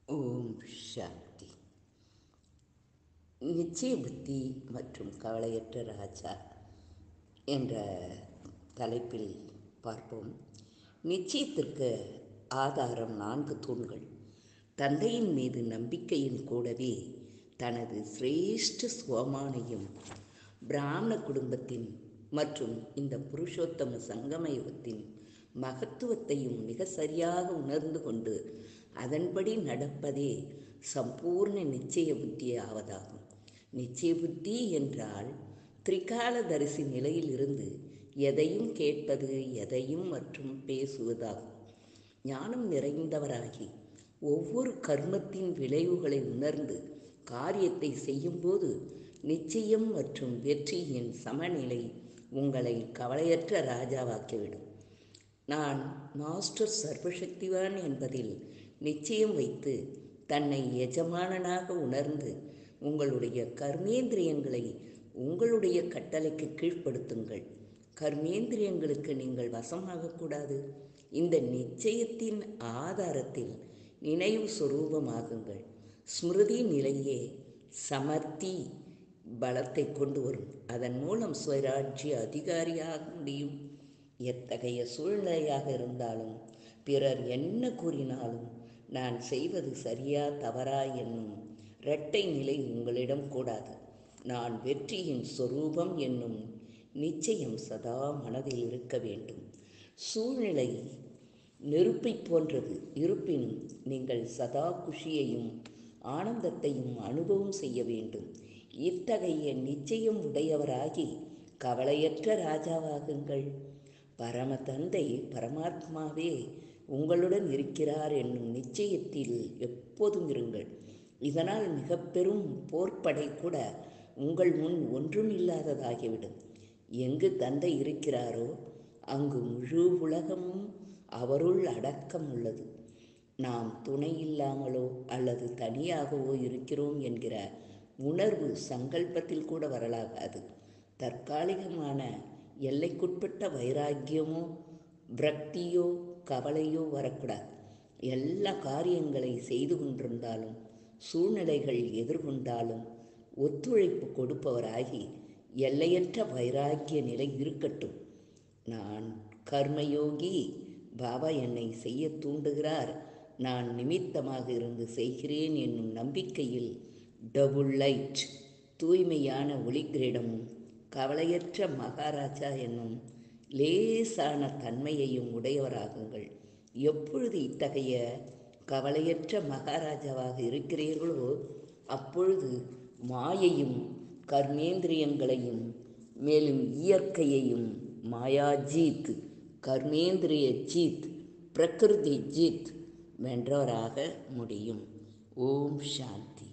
ஓம் சாந்தி நிச்சய புத்தி மற்றும் கவலையற்ற ராஜா என்ற தலைப்பில் பார்ப்போம் நிச்சயத்திற்கு ஆதாரம் நான்கு தூண்கள் தந்தையின் மீது நம்பிக்கையின் கூடவே தனது சிரேஷ்ட சுவமானையும் பிராமண குடும்பத்தின் மற்றும் இந்த புருஷோத்தம சங்கம யுகத்தின் மகத்துவத்தையும் மிக சரியாக உணர்ந்து கொண்டு அதன்படி நடப்பதே சம்பூர்ண நிச்சய புத்தி ஆவதாகும் நிச்சய புத்தி என்றால் திரிகாலதரிசி நிலையில் இருந்து எதையும் கேட்பது எதையும் மற்றும் பேசுவதாகும் ஞானம் நிறைந்தவராகி ஒவ்வொரு கர்மத்தின் விளைவுகளை உணர்ந்து காரியத்தை செய்யும்போது நிச்சயம் மற்றும் வெற்றியின் சமநிலை உங்களை கவலையற்ற ராஜாவாக்கிவிடும் நான் மாஸ்டர் சர்வசக்திவான் என்பதில் நிச்சயம் வைத்து தன்னை எஜமானனாக உணர்ந்து உங்களுடைய கர்மேந்திரியங்களை உங்களுடைய கட்டளைக்கு கீழ்ப்படுத்துங்கள் கர்மேந்திரியங்களுக்கு நீங்கள் வசமாகக்கூடாது இந்த நிச்சயத்தின் ஆதாரத்தில் நினைவு சுரூபமாகுங்கள் ஸ்மிருதி நிலையே சமர்த்தி பலத்தை கொண்டு வரும் அதன் மூலம் சுயராட்சிய அதிகாரியாக முடியும் எத்தகைய சூழ்நிலையாக இருந்தாலும் பிறர் என்ன கூறினாலும் நான் செய்வது சரியா தவறா என்னும் இரட்டை நிலை உங்களிடம் கூடாது நான் வெற்றியின் சொரூபம் என்னும் நிச்சயம் சதா மனதில் இருக்க வேண்டும் சூழ்நிலை நெருப்பை போன்றது இருப்பினும் நீங்கள் சதா குஷியையும் ஆனந்தத்தையும் அனுபவம் செய்ய வேண்டும் இத்தகைய நிச்சயம் உடையவராகி கவலையற்ற ராஜாவாகுங்கள் பரம தந்தை பரமாத்மாவே உங்களுடன் இருக்கிறார் என்னும் நிச்சயத்தில் எப்போதும் இருங்கள் இதனால் மிக பெரும் போர்ப்படை கூட உங்கள் முன் ஒன்றும் இல்லாததாகிவிடும் எங்கு தந்தை இருக்கிறாரோ அங்கு முழு உலகமும் அவருள் அடக்கம் உள்ளது நாம் துணை இல்லாமலோ அல்லது தனியாகவோ இருக்கிறோம் என்கிற உணர்வு சங்கல்பத்தில் கூட வரலாகாது தற்காலிகமான எல்லைக்குட்பட்ட வைராக்கியமோ விரக்தியோ கவலையோ வரக்கூடாது எல்லா காரியங்களை செய்து கொண்டிருந்தாலும் சூழ்நிலைகள் எதிர்கொண்டாலும் ஒத்துழைப்பு கொடுப்பவராகி எல்லையற்ற வைராக்கிய நிலை இருக்கட்டும் நான் கர்மயோகி பாபா என்னை செய்ய தூண்டுகிறார் நான் நிமித்தமாக இருந்து செய்கிறேன் என்னும் நம்பிக்கையில் டபுள் லைட் தூய்மையான ஒளிகிரீடமும் கவலையற்ற மகாராஜா என்னும் லேசான தன்மையையும் உடையவராகுங்கள் எப்பொழுது இத்தகைய கவலையற்ற மகாராஜாவாக இருக்கிறீர்களோ அப்பொழுது மாயையும் கர்மேந்திரியங்களையும் மேலும் இயற்கையையும் மாயாஜீத் கர்மேந்திரிய ஜீத் பிரகிருதி ஜீத் வென்றவராக முடியும் ஓம் சாந்தி